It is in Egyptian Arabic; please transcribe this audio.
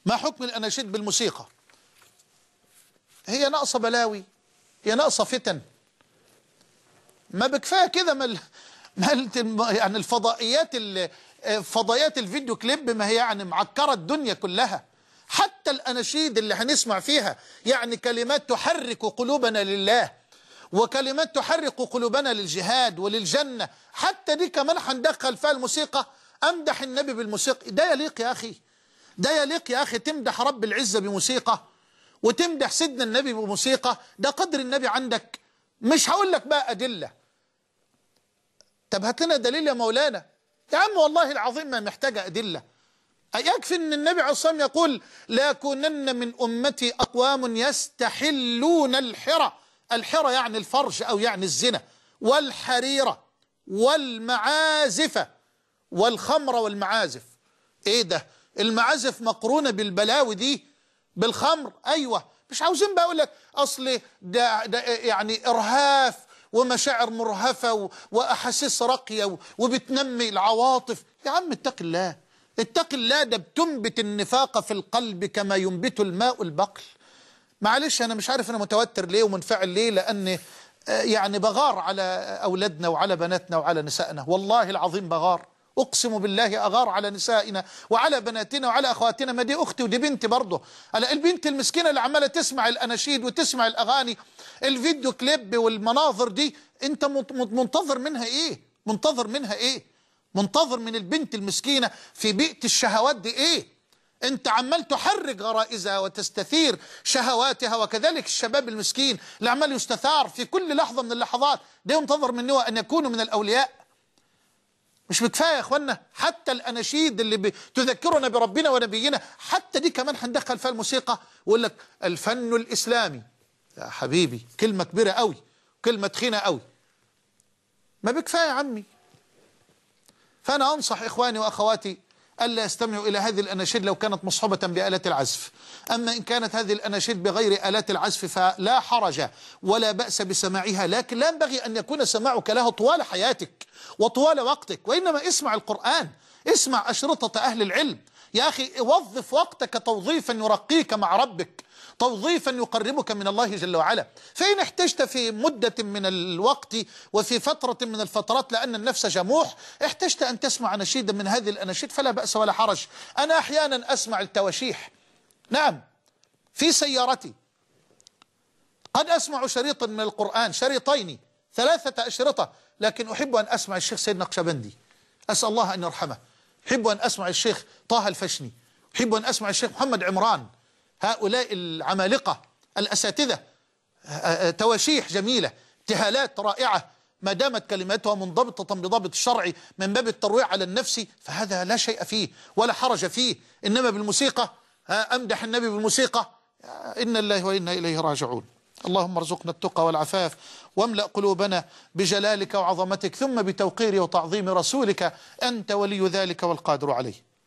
ما حكم الأناشيد بالموسيقى هي ناقصة بلاوي هي ناقصة فتن ما بكفايه كده ما ال- ما ال- يعني الفضائيات ال- فضائيات الفيديو كليب ما هي يعني معكره الدنيا كلها حتى الاناشيد اللي هنسمع فيها يعني كلمات تحرك قلوبنا لله وكلمات تحرك قلوبنا للجهاد وللجنه حتى دي كمان هندخل فيها الموسيقى امدح النبي بالموسيقى ده يليق يا اخي ده يليق يا اخي تمدح رب العزه بموسيقى وتمدح سيدنا النبي بموسيقى ده قدر النبي عندك مش هقول لك بقى ادله طب هات لنا دليل يا مولانا يا عم والله العظيم ما محتاجة أدلة يكفي أن النبي عليه الصلاة والسلام يقول لا يكونن من أمتي أقوام يستحلون الحرى الحرى يعني الفرج أو يعني الزنا والحريرة والمعازف والخمر والمعازف ايه ده المعازف مقرونة بالبلاوي دي بالخمر ايوه مش عاوزين بقى اقول لك اصل ده, ده يعني ارهاف ومشاعر مرهفة و- واحاسيس راقية و- وبتنمي العواطف يا عم اتق الله اتق الله ده بتنبت النفاق في القلب كما ينبت الماء البقل معلش انا مش عارف انا متوتر ليه ومنفعل ليه لان آه، يعني بغار على اولادنا وعلى بناتنا وعلى نسائنا والله العظيم بغار اقسم بالله اغار على نسائنا وعلى بناتنا وعلى اخواتنا ما دي اختي ودي بنتي برضه على البنت المسكينه اللي عماله تسمع الاناشيد وتسمع الاغاني الفيديو كليب والمناظر دي انت منت- منت- منتظر منها ايه منتظر منها ايه منتظر من البنت المسكينه في بيئه الشهوات دي ايه انت عمال تحرك غرائزها وتستثير شهواتها وكذلك الشباب المسكين اللي عمال يستثار في كل لحظة من اللحظات ده ينتظر منه أن يكونوا من الأولياء مش بكفاية يا اخوانا حتى الأناشيد اللي ب- تذكرنا بربنا ونبينا حتى دي كمان هندخل فيها الموسيقى ويقول لك الفن الإسلامي يا حبيبي كلمة كبيرة قوي كلمة تخينة قوي ما بكفاية يا عمي فأنا أنصح إخواني وأخواتي ألا يستمعوا إلى هذه الأناشيد لو كانت مصحوبة بآلات العزف أما إن كانت هذه الأناشيد بغير آلات العزف فلا حرج ولا بأس بسماعها لكن لا ينبغي أن يكون سماعك لها طوال حياتك وطوال وقتك وإنما اسمع القرآن اسمع أشرطة أهل العلم يا أخي وظف وقتك توظيفا يرقيك مع ربك توظيفا يقربك من الله جل وعلا فإن احتجت في مدة من الوقت وفي فترة من الفترات لأن النفس جموح احتجت أن تسمع نشيدا من هذه الأناشيد فلا بأس ولا حرج أنا أحيانا أسمع التواشيح نعم في سيارتي قد أسمع شريطا من القرآن شريطين ثلاثة أشرطة لكن أحب أن أسمع الشيخ سيد نقشبندي أسأل الله أن يرحمه أحب أن أسمع الشيخ طه الفشني أحب أن أسمع الشيخ محمد عمران هؤلاء العمالقة الأساتذة آه، آه، تواشيح جميلة ابتهالات رائعة ما دامت كلماتها منضبطة بضابط الشرع من باب الترويع على النفس فهذا لا شيء فيه ولا حرج فيه إنما بالموسيقى ها، أمدح النبي بالموسيقى آه، إن الله وإنا إليه راجعون اللهم ارزقنا التقى والعفاف واملأ قلوبنا بجلالك وعظمتك ثم بتوقير وتعظيم رسولك أنت ولي ذلك والقادر عليه